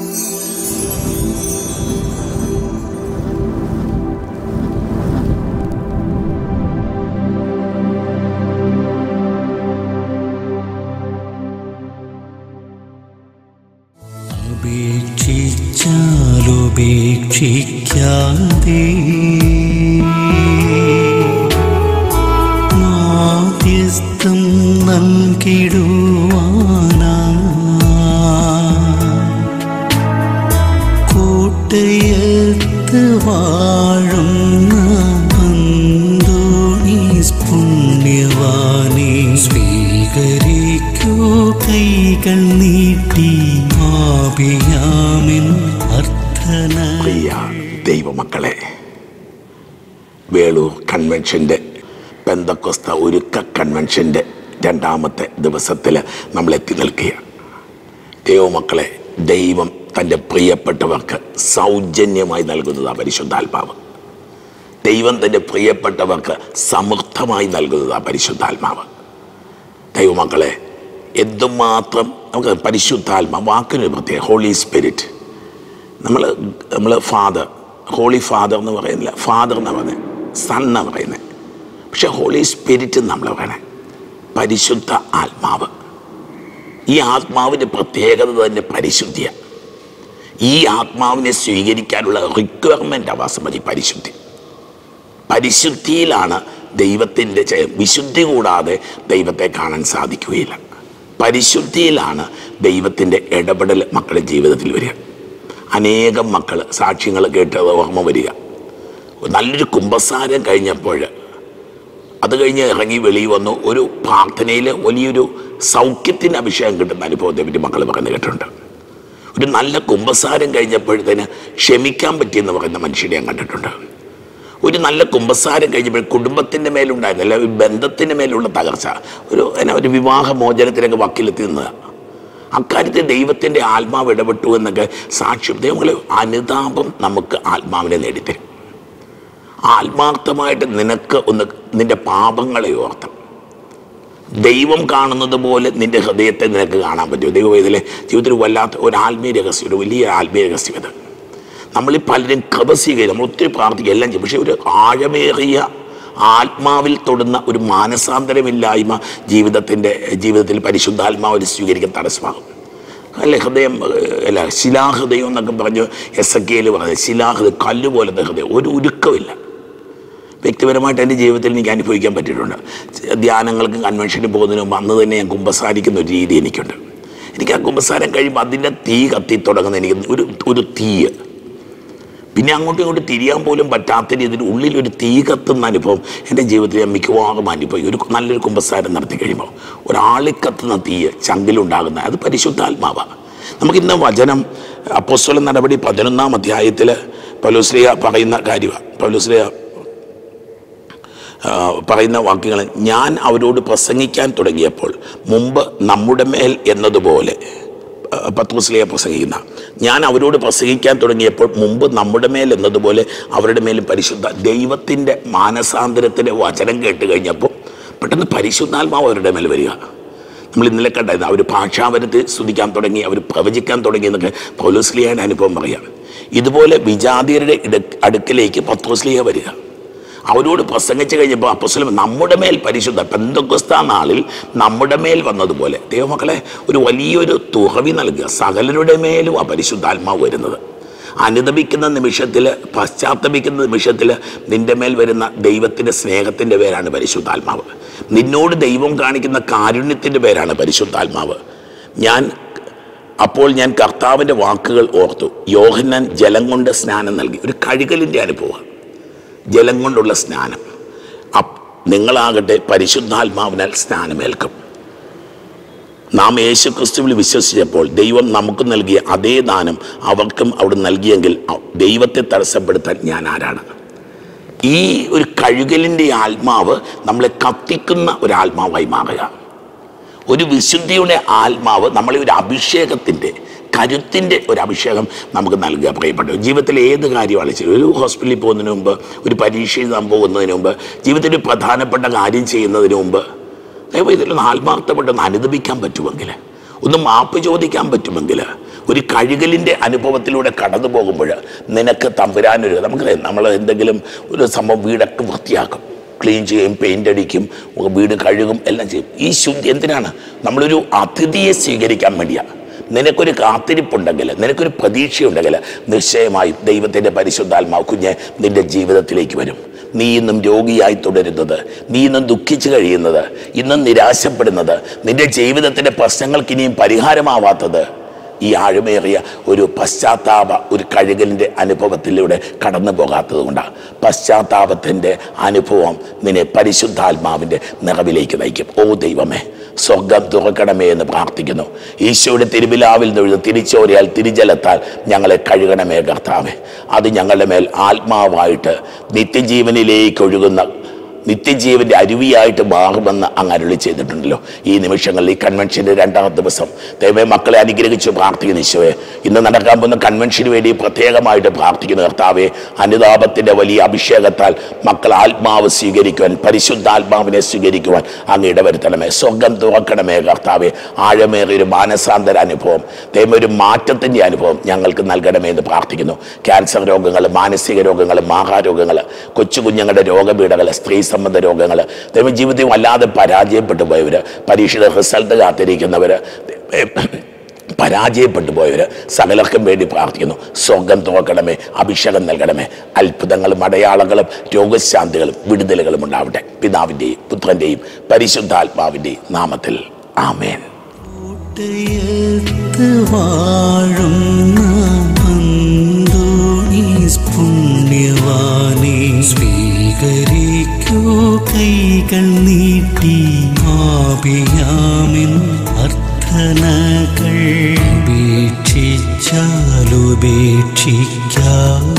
ഉപേക്ഷിച്ചാലുപേക്ഷിക്കാതെ മാധ്യസ്ഥം നൽകിടുവാനാ കോട്ടയത്ത് വാഴുന്ന അന്തോണീസ് പുണ്യവാനെ സ്വീകരിക്കൂ കൈകൾ നീട്ടി ആപിയാമിൻ അർത്ഥന പ്രിയ ദൈവമക്കളെ വേളൂർ കൺവെൻഷൻ്റെ പെന്തക്കൊസ്ത ഒരുക്ക കൺവെൻഷൻ്റെ രണ്ടാമത്തെ ദിവസത്തിൽ നമ്മൾ എത്തി നിൽക്കുകയാണ് ദൈവമക്കളെ ദൈവം തൻ്റെ പ്രിയപ്പെട്ടവർക്ക് സൗജന്യമായി നൽകുന്നതാണ് പരിശുദ്ധാത്മാവ് ദൈവം തൻ്റെ പ്രിയപ്പെട്ടവർക്ക് സമൃദ്ധമായി നൽകുന്നതാണ് പരിശുദ്ധാത്മാവ് ദൈവമക്കളെ എന്തുമാത്രം നമുക്ക് പരിശുദ്ധാത്മ വാക്കിനൊരു പ്രത്യേക ഹോളി സ്പിരിറ്റ് നമ്മൾ നമ്മൾ ഫാദർ ഹോളി ഫാദർ എന്ന് പറയുന്നില്ല ഫാദർ എന്ന് പറയുന്നത് സൺ എന്ന് പറയുന്നത് പക്ഷെ ഹോളി സ്പിരിറ്റ് നമ്മൾ പറയണേ പരിശുദ്ധ ആത്മാവ് ഈ ആത്മാവിൻ്റെ പ്രത്യേകത തന്നെ പരിശുദ്ധിയാണ് ഈ ആത്മാവിനെ സ്വീകരിക്കാനുള്ള റിക്വയർമെൻ്റ് അവസമതി പരിശുദ്ധി പരിശുദ്ധിയിലാണ് ദൈവത്തിൻ്റെ ചെ- വിശുദ്ധി കൂടാതെ ദൈവത്തെ കാണാൻ സാധിക്കുകയില്ല പരിശുദ്ധിയിലാണ് ദൈവത്തിൻ്റെ ഇടപെടൽ മക്കളുടെ ജീവിതത്തിൽ വരിക അനേകം മക്കൾ സാക്ഷ്യങ്ങൾ കേട്ടത് ഓർമ്മ വരിക നല്ലൊരു കുംഭസാരം കഴിഞ്ഞപ്പോൾ അത് കഴിഞ്ഞ് ഇറങ്ങി വെളിയിൽ വന്നു ഒരു പ്രാർത്ഥനയിൽ വലിയൊരു സൗഖ്യത്തിന് അഭിഷേകം കിട്ടുന്ന അനുഭവത്തെ പറ്റി മക്കൾ പറയുന്നത് കേട്ടിട്ടുണ്ട് ഒരു നല്ല കുംഭസാരം കഴിഞ്ഞപ്പോഴത്തേന് ക്ഷമിക്കാൻ പറ്റിയെന്ന് പറയുന്ന മനുഷ്യനെ ഞാൻ കണ്ടിട്ടുണ്ട് ഒരു നല്ല കുംഭസാരം കഴിഞ്ഞപ്പോൾ കുടുംബത്തിൻ്റെ മേലുണ്ടായിരുന്ന അല്ല ഒരു ബന്ധത്തിൻ്റെ മേലുള്ള തകർച്ച ഒരു എന്നാ ഒരു വിവാഹ മോചനത്തിനൊക്കെ വക്കിലെത്തി നിന്നതാണ് അക്കാര്യത്തിൽ ദൈവത്തിൻ്റെ ആത്മാവ് ഇടപെട്ടു എന്നൊക്കെ സാക്ഷ്യം ദൈവങ്ങൾ അനുതാപം നമുക്ക് ആത്മാവിനെ നേടിത്തരും ആത്മാർത്ഥമായിട്ട് നിനക്ക് ഒന്ന് നിന്റെ പാപങ്ങളെ ഓർത്ത് ദൈവം കാണുന്നത് പോലെ നിന്റെ ഹൃദയത്തെ നിനക്ക് കാണാൻ പറ്റും ദൈവം ഇതിലെ ജീവിതത്തിൽ വല്ലാത്ത ഒരു ആത്മീയ രഹസ്യം ഒരു വലിയ ആത്മീയ രഹസ്യം ഇത് നമ്മളീ പലരും കൃപ സ്വീകരിക്കും നമ്മൾ ഒത്തിരി പ്രാർത്ഥിക്കുക എല്ലാം ചെയ്യും പക്ഷേ ഒരു ആഴമേറിയ ആത്മാവിൽ തൊടുന്ന ഒരു മാനസാന്തരമില്ലായ്മ ജീവിതത്തിൻ്റെ ജീവിതത്തിൽ പരിശുദ്ധാത്മാവിൽ സ്വീകരിക്കാൻ തടസ്സമാകും അല്ലെ ഹൃദയം ഏഹ്, അല്ല ശിലാഹൃദയം എന്നൊക്കെ പറഞ്ഞു എസ് എ കെയിൽ പറഞ്ഞത് ശിലാഹൃദയം കല്ല് പോലത്തെ ഹൃദയം ഒരു ഉരുക്കമില്ല വ്യക്തിപരമായിട്ട് എൻ്റെ ജീവിതത്തിൽ എനിക്ക് അനുഭവിക്കാൻ പറ്റിയിട്ടുണ്ട് ധ്യാനങ്ങൾക്കും കൺവെൻഷന് പോകുന്നതിന് മുമ്പ് അന്ന് തന്നെ ഞാൻ കുമ്പസാരിക്കുന്ന ഒരു രീതി എനിക്കുണ്ട് എനിക്ക് ആ കുമ്പസാരം കഴിയുമ്പോൾ അതിൻ്റെ തീ കത്തി തുടങ്ങുന്ന എനിക്ക് ഒരു ഒരു തീയ് പിന്നെ അങ്ങോട്ടും ഇങ്ങോട്ടും തിരിയാൻ പോലും പറ്റാത്ത രീതിയിൽ ഉള്ളിൽ ഒരു തീ കത്തുന്ന അനുഭവം എൻ്റെ ജീവിതത്തിൽ ഞാൻ മിക്കവാറും അനുഭവിക്കും ഒരു നല്ലൊരു കുമ്പസാരം നടത്തി കഴിയുമ്പോൾ ഒരാളിക്കത്തുന്ന തീയ് ചങ്കിലുണ്ടാകുന്ന അത് പരിശുദ്ധാത്മാവാണ് നമുക്കിന്ന് വചനം അപ്പോസ്തല നടപടി പതിനൊന്നാം അധ്യായത്തിൽ പൗലോസ്ലിയ പറയുന്ന കാര്യമാണ് പൗലോസ്ലിയ ആ, പറയുന്ന വാക്യങ്ങൾ ഞാൻ അവരോട് പ്രസംഗിക്കാൻ തുടങ്ങിയപ്പോൾ മുമ്പ് നമ്മുടെ മേൽ എന്നതുപോലെ ആ, പത്രോസ്ലിയ പ്രസംഗിക്കുന്ന ഞാൻ അവരോട് പ്രസംഗിക്കാൻ തുടങ്ങിയപ്പോൾ മുമ്പ് നമ്മുടെ മേൽ എന്നതുപോലെ അവരുടെ മേലും പരിശുദ്ധ ദൈവത്തിൻ്റെ മാനസാന്തരത്തിൻ്റെ വചനം കേട്ട് കഴിഞ്ഞപ്പോൾ പെട്ടെന്ന് പരിശുദ്ധാത്മാവ് അവരുടെ മേൽ വരിക നമ്മൾ ഇന്നലെ കണ്ടായിരുന്നു അവർ ഭാഷാവരത്തിൽ സ്തുതിക്കാൻ തുടങ്ങി അവർ പ്രവചിക്കാൻ തുടങ്ങി എന്നൊക്കെ പൗലോസ്ലിയുടെ അനുഭവം പറയാം ഇതുപോലെ വിജാതിയരുടെ ഇട അടുക്കിലേക്ക് പത്രോസ്ലിയ വരിക അവരോട് പ്രസംഗിച്ചു കഴിഞ്ഞപ്പോൾ അപ്പസ്വലം നമ്മുടെ മേൽ പരിശുദ്ധ പെന്തക്കൊസ്ത നാളിൽ നമ്മുടെ മേൽ വന്നതുപോലെ ദൈവമക്കളെ ഒരു വലിയൊരു തുറവി നൽകുക സകലരുടെ മേലും ആ പരിശുദ്ധാത്മാവ് വരുന്നത് അനുദപിക്കുന്ന നിമിഷത്തിൽ പശ്ചാത്തപിക്കുന്ന നിമിഷത്തിൽ നിന്റെ മേൽ വരുന്ന ദൈവത്തിൻ്റെ സ്നേഹത്തിൻ്റെ പേരാണ് പരിശുദ്ധാത്മാവ് നിന്നോട് ദൈവം കാണിക്കുന്ന കാരുണ്യത്തിൻ്റെ പേരാണ് പരിശുദ്ധാത്മാവ് ഞാൻ അപ്പോൾ ഞാൻ കർത്താവിൻ്റെ വാക്കുകൾ ഓർത്തു യോഹന്നാൻ ജലം കൊണ്ട് സ്നാനം നൽകി ഒരു കഴുകലിൻ്റെ അനുഭവം ജലം കൊണ്ടുള്ള സ്നാനം അപ്പ് നിങ്ങളാകട്ടെ പരിശുദ്ധാത്മാവിനാൽ സ്നാനമേൽക്കും നാം യേശു ക്രിസ്തുവിൽ വിശ്വസിച്ചപ്പോൾ ദൈവം നമുക്ക് നൽകിയ അതേ ദാനം അവർക്കും അവിടെ നൽകിയെങ്കിൽ അ- ദൈവത്തെ തടസ്സപ്പെടുത്താൻ ഞാൻ ആരാണ് ഈ ഒരു കഴുകലിൻ്റെ ആത്മാവ് നമ്മളെ കത്തിക്കുന്ന ഒരു ആത്മാവായി മാറുക ഒരു വിശുദ്ധിയുടെ ആത്മാവ് നമ്മളെ ഒരു അഭിഷേകത്തിൻ്റെ കരുത്തിൻ്റെ ഒരു അഭിഷേകം നമുക്ക് നൽകുക പ്രിയപ്പെട്ടു ജീവിതത്തിൽ ഏത് കാര്യമാണ് ചെയ്യുന്നത് ഒരു ഹോസ്പിറ്റലിൽ പോകുന്നതിന് മുമ്പ് ഒരു പരീക്ഷ എഴുതാൻ പോകുന്നതിന് മുമ്പ് ജീവിതത്തിൽ ഒരു പ്രധാനപ്പെട്ട കാര്യം ചെയ്യുന്നതിന് മുമ്പ് ദൈവം ഇതിലൊന്ന് ആത്മാർത്ഥപ്പെട്ടൊന്ന് അനുദപിക്കാൻ പറ്റുമെങ്കിൽ ഒന്ന് മാപ്പ് ചോദിക്കാൻ പറ്റുമെങ്കിൽ ഒരു കഴുകലിൻ്റെ അനുഭവത്തിലൂടെ കടന്നു പോകുമ്പോൾ നിനക്ക് തമ്പുരാനൊരു നമുക്ക് നമ്മൾ എന്തെങ്കിലും ഒരു സംഭവം വീടൊക്കെ വൃത്തിയാക്കും ക്ലീൻ ചെയ്യും പെയിൻ്റ് അടിക്കും വീട് കഴുകും എല്ലാം ചെയ്യും ഈ ശുദ്ധി എന്തിനാണ് നമ്മളൊരു അതിഥിയെ സ്വീകരിക്കാൻ വേണ്ടിയാണ് നിനക്കൊരു കാത്തിരിപ്പുണ്ടെങ്കിൽ നിനക്കൊരു പ്രതീക്ഷയുണ്ടെങ്കിൽ നിശ്ചയമായും ദൈവത്തിൻ്റെ പരിശുദ്ധാത്മാവ് കുഞ്ഞ് നിന്റെ ജീവിതത്തിലേക്ക് വരും നീ ഇന്നും രോഗിയായി തുടരുന്നത് നീ ഇന്നും ദുഃഖിച്ചു കഴിയുന്നത് ഇന്നും നിരാശപ്പെടുന്നത് നിന്റെ ജീവിതത്തിൻ്റെ പ്രശ്നങ്ങൾക്ക് ഇനിയും പരിഹാരമാവാത്തത് ഈ ആഴമേറിയ ഒരു പശ്ചാത്താപ ഒരു കഴുകലിൻ്റെ അനുഭവത്തിലൂടെ കടന്നു പോകാത്തത് കൊണ്ടാണ് പശ്ചാത്താപത്തിൻ്റെ അനുഭവം നിന്നെ പരിശുദ്ധാത്മാവിൻ്റെ നിറവിലേക്ക് നയിക്കും ഓ ദൈവമേ സ്വർഗം തുറക്കണമേ എന്ന് പ്രാർത്ഥിക്കുന്നു ഈശോയുടെ തിരുവിലാവിൽ നിന്ന് തിരിച്ചോരിയാൽ തിരിജലത്താൽ ഞങ്ങളെ കഴുകണമേ കർത്താവേ അത് ഞങ്ങളുടെ മേൽ ആത്മാവായിട്ട് നിത്യജീവനിലേക്ക് ഒഴുകുന്ന നിത്യജീവന്റെ അരുവിയായിട്ട് മാറുമെന്ന് അങ്ങ് അരുളി ചെയ്തിട്ടുണ്ടല്ലോ ഈ നിമിഷങ്ങളിൽ ഈ കൺവെൻഷന്റെ രണ്ടാം ദിവസം ദൈവമേ മക്കളെ അനുഗ്രഹിച്ച് പ്രാർത്ഥിക്കുന്നു ഈശോയെ ഇന്ന് നടക്കാൻ പോകുന്ന കൺവെൻഷന് വേണ്ടി പ്രത്യേകമായിട്ട് പ്രാർത്ഥിക്കുന്നു കർത്താവെ അനുതാപത്തിന്റെ വലിയ അഭിഷേകത്താൽ മക്കൾ ആത്മാവ് സ്വീകരിക്കുവാൻ പരിശുദ്ധാത്മാവിനെ സ്വീകരിക്കുവാൻ അങ്ങ് ഇടവരുത്തണമേ സ്വർഗം തുറക്കണമേ കർത്താവെ ആഴമേറിയൊരു മാനസാന്തര അനുഭവം ദൈവം ഒരു മാറ്റത്തിന്റെ അനുഭവം ഞങ്ങൾക്ക് നൽകണമേ എന്ന് പ്രാർത്ഥിക്കുന്നു ക്യാൻസർ രോഗങ്ങൾ മാനസിക രോഗങ്ങൾ മാഹാരോഗങ്ങൾ കൊച്ചു കുഞ്ഞുങ്ങളുടെ രോഗപീഠകൾ സ്ത്രീ സംബന്ധ രോഗങ്ങൾ ദൈവം ജീവിതത്തിൽ വല്ലാതെ പരാജയപ്പെട്ടു പോയവർ പരീക്ഷയുടെ റിസൾട്ട് കാത്തിരിക്കുന്നവർ പരാജയപ്പെട്ടു പോയവർ സകലർക്കും വേണ്ടി പ്രാർത്ഥിക്കുന്നു സ്വർഗം തുറക്കണമേ അഭിഷേകം നൽകണമേ അത്ഭുതങ്ങളും അടയാളങ്ങളും രോഗശാന്തികളും വിടുതലുകളും ഉണ്ടാവട്ടെ പിതാവിൻ്റെയും പുത്രൻ്റെയും പരിശുദ്ധാത്മാവിൻ്റെയും നാമത്തിൽ ആമേൻ കോട്ടയത്ത് വാഴുന്ന അന്തോണീസ് പുണ്യവാനെ സ്വീകരിക്കൂ കൈകൾ നീട്ടി ആപിയാമിൻ അർത്ഥനകൾ ഉപേക്ഷിച്ചാലുപേക്ഷിക്കാം